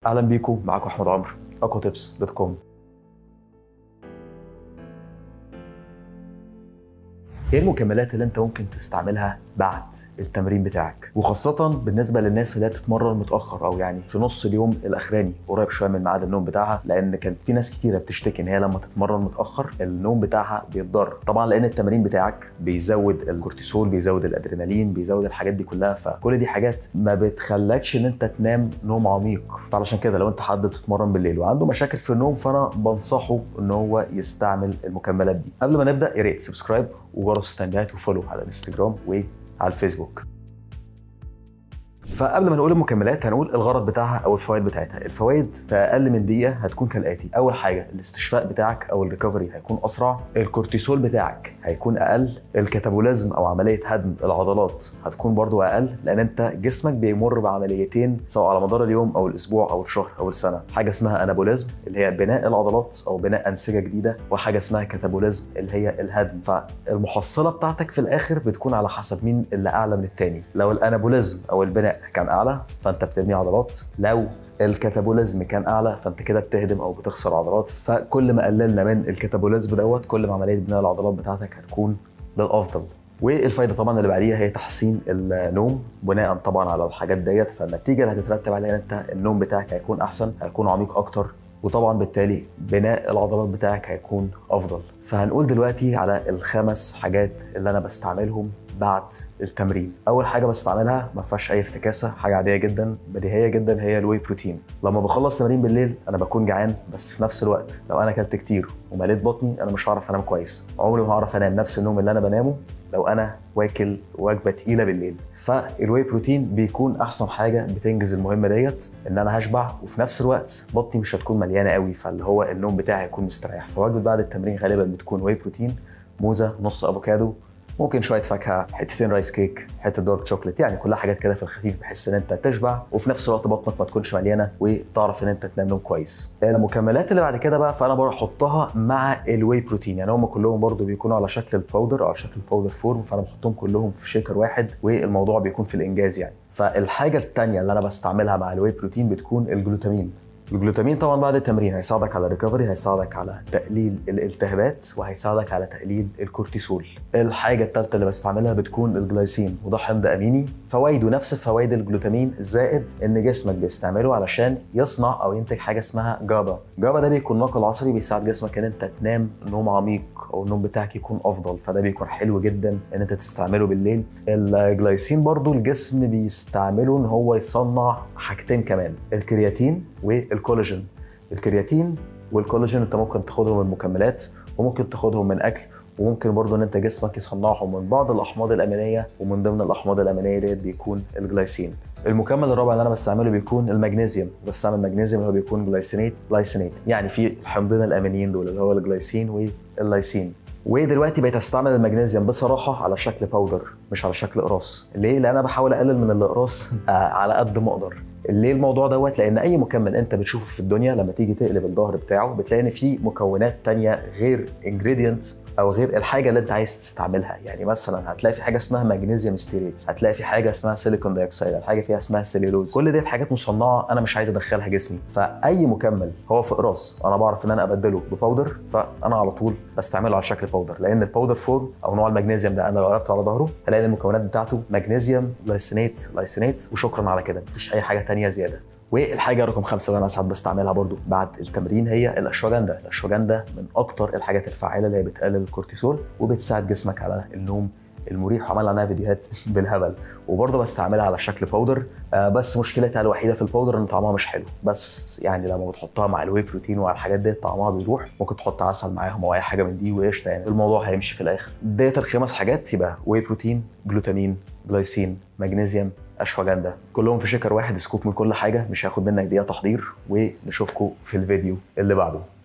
اهلا بيكم معاكم احمد عمرو اكو تيبس دوت كوم ايه المكملات اللي انت ممكن تستعملها بعد التمرين بتاعك وخاصة بالنسبة للناس اللي هي بتتمرن متأخر أو يعني في نص اليوم الأخراني قريب شوية من ميعاد النوم بتاعها لأن كان في ناس كتيرة بتشتكي إن هي لما تتمرن متأخر النوم بتاعها بيتضرر طبعا لأن التمرين بتاعك بيزود الكورتيسول بيزود الأدرينالين بيزود الحاجات دي كلها فكل دي حاجات ما بتخلكش إن أنت تنام نوم عميق فعلشان كده لو أنت حد بتتمرن بالليل وعنده مشاكل في النوم فأنا بنصحه إن هو يستعمل المكملات دي قبل ما نبدأ يا ريت سبسكرايب وجرس التنبيهات وفولو على الانستجرام وعلى الفيسبوك فقبل ما نقول المكملات هنقول الغرض بتاعها او الفوائد بتاعتها الفوائد في اقل من دقيقه هتكون كالاتي اول حاجه الاستشفاء بتاعك او الريكفري هيكون اسرع الكورتيسول بتاعك هيكون اقل الكتابوليزم او عمليه هدم العضلات هتكون برضو اقل لان انت جسمك بيمر بعمليتين سواء على مدار اليوم او الاسبوع او الشهر او السنه حاجه اسمها انابوليزم اللي هي بناء العضلات او بناء انسجه جديده وحاجه اسمها كتابوليزم اللي هي الهدم فالمحصله بتاعتك في الاخر بتكون على حسب مين اللي اعلى من التاني لو الانابوليزم او البناء كان اعلى فانت بتبني عضلات لو الكتابوليزم كان اعلى فانت كده بتهدم او بتخسر عضلات فكل ما قللنا من الكتابوليزم دوت كل ما عمليه بناء العضلات بتاعتك هتكون للافضل والفايده طبعا اللي بعديها هي تحسين النوم بناء طبعا على الحاجات ديت فالنتيجه اللي هتترتب عليها انت النوم بتاعك هيكون احسن هيكون عميق اكتر وطبعا بالتالي بناء العضلات بتاعك هيكون افضل فهنقول دلوقتي على الخمس حاجات اللي انا بستعملهم بعد التمرين اول حاجه بستعملها ما فيهاش اي افتكاسه حاجه عاديه جدا بديهيه جدا هي الواي بروتين لما بخلص تمرين بالليل انا بكون جعان بس في نفس الوقت لو انا اكلت كتير ومليت بطني انا مش هعرف انام كويس عمري ما هعرف انام نفس النوم اللي انا بنامه لو انا واكل وجبه تقيله بالليل فالواي بروتين بيكون احسن حاجه بتنجز المهمه ديت ان انا هشبع وفي نفس الوقت بطني مش هتكون مليانه قوي فاللي هو النوم بتاعي هيكون مستريح فوجبه بعد التمرين غالبا بتكون واي بروتين موزه نص افوكادو ممكن شويه فاكهه حتتين رايس كيك حته دارك شوكليت يعني كلها حاجات كده في الخفيف بحيث ان انت تشبع وفي نفس الوقت بطنك ما تكونش مليانه وتعرف ان انت تنام نوم كويس المكملات اللي بعد كده بقى فانا بروح احطها مع الواي بروتين يعني هم كلهم برضو بيكونوا على شكل الباودر او على شكل الباودر فورم فانا بحطهم كلهم في شيكر واحد والموضوع بيكون في الانجاز يعني فالحاجه الثانيه اللي انا بستعملها مع الواي بروتين بتكون الجلوتامين الجلوتامين طبعا بعد التمرين هيساعدك على الريكفري هيساعدك على تقليل الالتهابات وهيساعدك على تقليل الكورتيسول الحاجه الثالثه اللي بستعملها بتكون الجلايسين وده حمض اميني فوائده نفس فوائد الجلوتامين زائد ان جسمك بيستعمله علشان يصنع او ينتج حاجه اسمها جابا جابا ده بيكون ناقل عصبي بيساعد جسمك ان انت تنام نوم عميق او النوم بتاعك يكون افضل فده بيكون حلو جدا ان انت تستعمله بالليل الجلايسين برضو الجسم بيستعمله ان هو يصنع حاجتين كمان الكرياتين والكولاجين الكرياتين والكولاجين انت ممكن تاخدهم من مكملات وممكن تاخدهم من اكل وممكن برضه ان انت جسمك يصنعهم من بعض الاحماض الامينيه ومن ضمن الاحماض الامينيه ديت بيكون الجلايسين المكمل الرابع اللي انا بستعمله بيكون المغنيسيوم بستعمل مغنيسيوم اللي هو بيكون جلايسينيت جلايسينيت يعني في الحمضين الامينيين دول اللي هو الجلايسين واللايسين ودلوقتي بقيت استعمل المغنيسيوم بصراحه على شكل باودر مش على شكل اقراص ليه لان انا بحاول اقلل من الاقراص على قد ما اقدر ليه الموضوع دوت لان اي مكمل انت بتشوفه في الدنيا لما تيجي تقلب الظهر بتاعه بتلاقي ان في مكونات تانية غير انجريدينت او غير الحاجه اللي انت عايز تستعملها يعني مثلا هتلاقي في حاجه اسمها مغنيسيوم ستيريت هتلاقي في حاجه اسمها سيليكون دايوكسيد حاجه فيها اسمها سيلولوز كل دي حاجات مصنعه انا مش عايز ادخلها جسمي فاي مكمل هو في اقراص انا بعرف ان انا ابدله بباودر فانا على طول بستعمله على شكل باودر لان الباودر فورم او نوع المغنيسيوم ده انا لو قلبته على ظهره هلاقي المكونات بتاعته مغنيسيوم لايسينيت لايسينيت وشكرا على كده مفيش اي حاجه ثانيه زياده والحاجه رقم خمسه اللي انا ساعات بستعملها برضو بعد التمرين هي الاشواجندا الاشواجندا من اكتر الحاجات الفعاله اللي هي بتقلل الكورتيسول وبتساعد جسمك على النوم المريح وعمل عنها فيديوهات بالهبل وبرضه بستعملها على شكل باودر آه بس مشكلتها الوحيده في الباودر ان طعمها مش حلو بس يعني لما بتحطها مع الواي بروتين وعلى الحاجات دي طعمها بيروح ممكن تحط عسل معاهم او اي حاجه من دي وقشطه يعني الموضوع هيمشي في الاخر ديت الخمس حاجات يبقى واي بروتين جلوتامين جلايسين مغنيسيوم اشواجندا كلهم في شكر واحد سكوب من كل حاجه مش هياخد منك دقيقه تحضير ونشوفكم في الفيديو اللي بعده